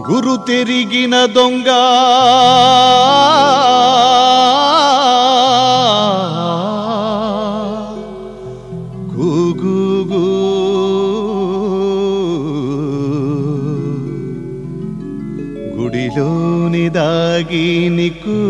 గురు తెరిగిన దొంగ గూగూగూ. గుడిలోని దాగి నికు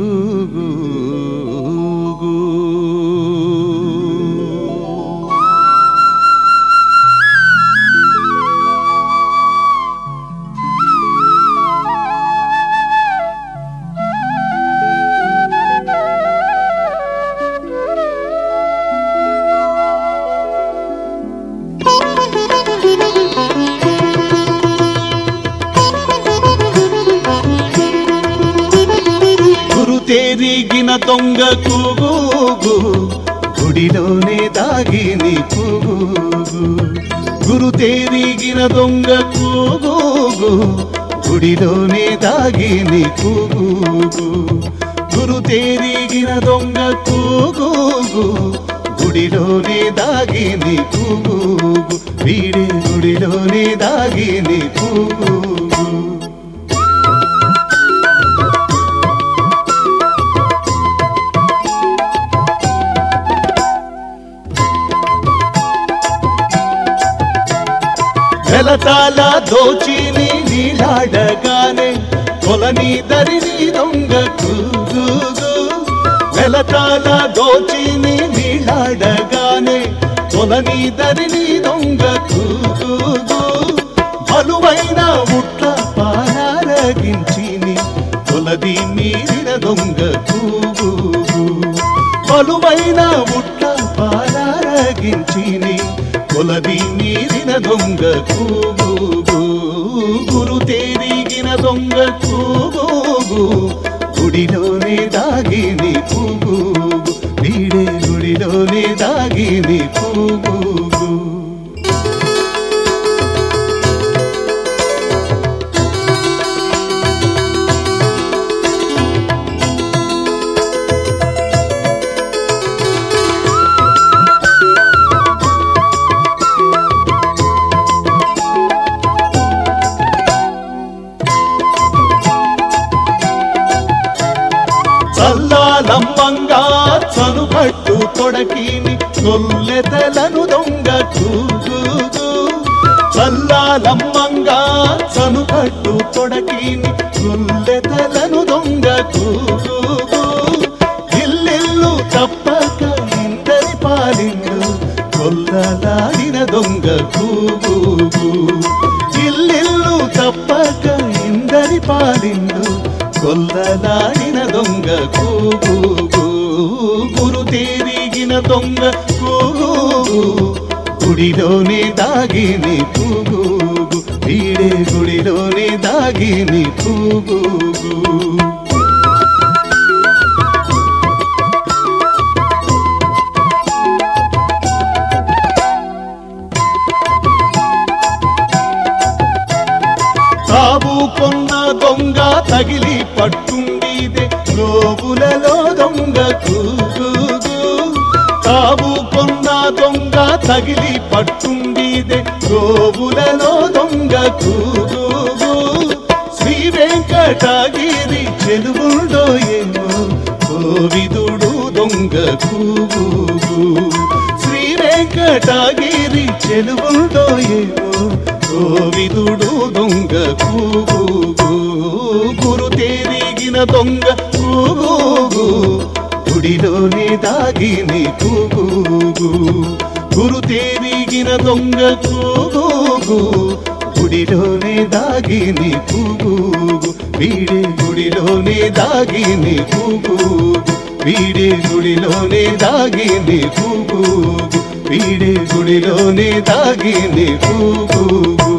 గురు తేరిగిన దొంగ కూగూగు గుడిలోనే దాగిని కూగూగు గురు తేరిగిన దొంగ కూగూగు గుడిలోనే దాగిని కూగూగు గురు తేరిగిన దొంగ కూగూగు గుడిలోనే దాగిని కూగూగు వీడి గుడిలోనే దాగిని కూగూగు వెలతాల దోచిని నీలాడగానే కొలని దరిని దొంగ కూగు వెలతాల దోచిని నీలాడగానే కొలని దరిని దొంగ కూగు బలువైన ముట్ల పారారగించిని కొలది మీరిన దొంగ కూగు బలువైన ముట్ల పారారగించిని కొలది మీరిన దొంగ కూగు గురు తేరిగిన దొంగ కూగు గుడిలోనే దాగిని కూగు వీడే గుడిలోనే దాగిని కూగు చల్లాలమ్మంగా చనుపట్టు తొడకిని కొల్లెతలను దొంగ కూగు చల్లాలమ్మంగా చనుపట్టు తొడకిని కొల్లెతలను దొంగ కూగు ఇల్లిల్లు తప్పక ఇందరి పాలిండు కొల్లలాడిన దొంగ కూగు ఇల్లిల్లు తప్పక ఇందరి పాలిండు కొల్లలాడిన దొంగ కూగు గురు తేరిగిన దొంగ కూగు గుడిలోనే దాగిని కూగు వీడే గుడిలోనే దాగిని కూగు తాబు కొన్న దొంగ తగిలి పట్టుండిదే రోగులలో దొంగ కూగు తాబు కొన్న దొంగ తగిలి పట్టుండిదే రోగులలో దొంగ కూగు శ్రీ వెంకటగిరి చెలువులో ఏమో కోవిదుడు దొంగ కూగు శ్రీ వెంకటగిరి చెలువులో ఏమో కోవిదుడు దొంగ కూగు గురు తేరిగిన దొంగ కూగు గుడిలోనే దాగిని కూగు గురు తేరిగిన దొంగ కూగు గుడిలోనే దాగిని కూగు వీడే గుడిలోనే దాగిని కూగు వీడే గుడిలోనే దాగిని కూగు వీడే గుడిలోనే దాగిని కూగు